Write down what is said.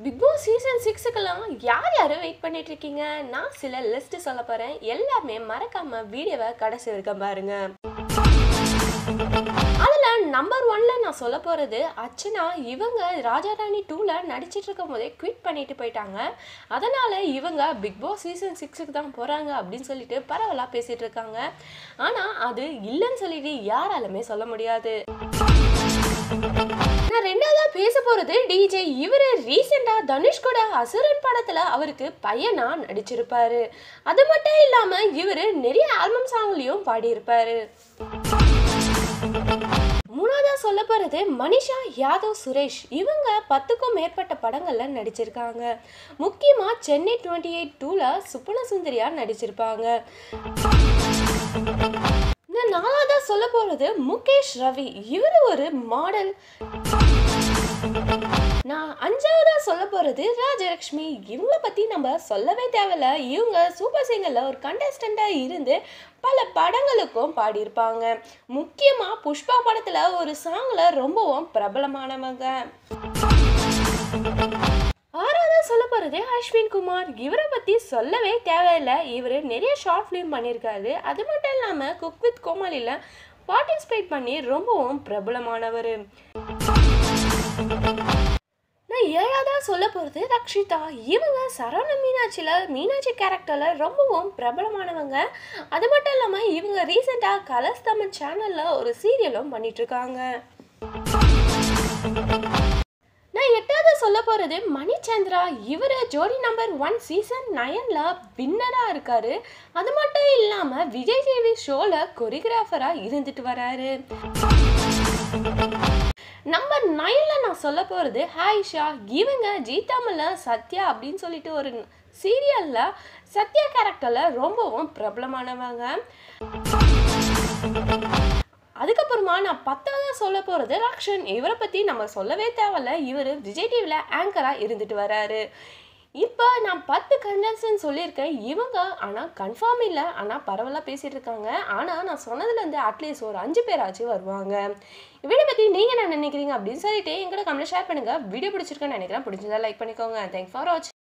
big Boss season சிக்ஸுக்கெல்லாம் யார் யார் wait பண்ணிட்டு இருக்கீங்க நான் சில லிஸ்ட் சொல்ல போறேன் எல்லாமே மறக்காம வீடியோவை கடைசி வரைக்கும் பாருங்க அதில் நம்பர் ஒன்ல நான் சொல்ல போகிறது அர்ச்சனா இவங்க ராஜாராணி டூவில் நடிச்சிட்டு இருக்கும் போதே குவிட் பண்ணிட்டு போயிட்டாங்க அதனால் இவங்க பிக் பாஸ் சீசன் சிக்ஸுக்கு தான் போகிறாங்க அப்படின்னு சொல்லிட்டு பரவலாக பேசிகிட்டு இருக்காங்க ஆனால் அது இல்லைன்னு சொல்லிட்டு யாராலுமே சொல்ல முடியாது நான் ரெண்டாவதா பேச போறது டிஜே இவரு ரீசெண்டா தனுஷ் கூட அசுரன் படத்துல அவருக்கு பையனா நடிச்சிருப்பாரு அது மட்டும் இல்லாம இவரு நிறைய ஆல்பம் சாங்லயும் பாடியிருப்பாரு மூணாவதா சொல்ல போறது மனிஷா யாதவ் சுரேஷ் இவங்க பத்துக்கும் மேற்பட்ட படங்கள்ல நடிச்சிருக்காங்க முக்கியமா சென்னை டுவெண்ட்டி எயிட் டூல சுப்பன சுந்தரியா நடிச்சிருப்பாங்க இந்த நாலாவதா சொல்ல போறது முகேஷ் ரவி இவர் ஒரு மாடல் நான் அஞ்சாவதா சொல்ல போறது ராஜலக்ஷ்மி இவங்கள பத்தி நம்ம சொல்லவே தேவையில்ல இவங்க சூப்பர் சிங்கர்ல ஒரு கண்டஸ்டண்டா இருந்து பல படங்களுக்கும் பாடியிருப்பாங்க முக்கியமா புஷ்பா படத்துல ஒரு சாங்ல ரொம்பவும் பிரபலமானவங்க ஆறாவதா சொல்ல போகிறது அஸ்வின் குமார் இவரை பற்றி சொல்லவே தேவையில்லை இவர் நிறைய ஷார்ட் ஃபிலிம் பண்ணியிருக்காரு அது மட்டும் இல்லாமல் குக் வித் கோமாளியில் பார்ட்டிசிபேட் பண்ணி ரொம்பவும் பிரபலமானவர் நான் ஏழாவதாக சொல்ல போகிறது ரக்ஷிதா இவங்க சரவண மீனாட்சியில் மீனாட்சி கேரக்டரில் ரொம்பவும் பிரபலமானவங்க அது மட்டும் இல்லாமல் இவங்க ரீசெண்டாக கலர்ஸ் தமிழ் சேனலில் ஒரு சீரியலும் பண்ணிகிட்ருக்காங்க நான் எட்டாவது சொல்ல போகிறது மணிச்சந்திரா இவர் ஜோடி நம்பர் ஒன் சீசன் நயனில் வின்னராக இருக்காரு அது மட்டும் இல்லாமல் விஜய் டிவி ஷோவில் கொரியோகிராஃபராக இருந்துட்டு வராரு நம்பர் நைனில் நான் சொல்ல போகிறது ஹாயிஷா இவங்க ஜீ தமிழில் சத்யா அப்படின்னு சொல்லிட்டு ஒரு சீரியலில் சத்யா கேரக்டரில் ரொம்பவும் பிரபலமானவங்க அதுக்கப்புறமா நான் பத்தாவது சொல்ல போகிறது ரக்ஷன் இவரை பற்றி நம்ம சொல்லவே தேவையில்ல இவர் விஜய் டிவியில் ஆங்கராக இருந்துட்டு வராரு இப்போ நான் பத்து கண்டன்ஸ்ன்னு சொல்லியிருக்கேன் இவங்க ஆனால் கன்ஃபார்ம் இல்லை ஆனால் பரவலாக பேசிகிட்டு இருக்காங்க ஆனால் நான் சொன்னதுலேருந்து அட்லீஸ்ட் ஒரு அஞ்சு பேராச்சும் வருவாங்க வீடியோ பற்றி நீங்கள் என்ன நினைக்கிறீங்க அப்படின்னு சொல்லிட்டு எங்கள்கிட்ட கமெண்ட் ஷேர் பண்ணுங்கள் வீடியோ பிடிச்சிருக்கேன்னு நினைக்கிறேன் பிடிச்சதா லைக் பண்ணிக்கோங்க தேங்க்ஸ் ஃபார் வாட்ச்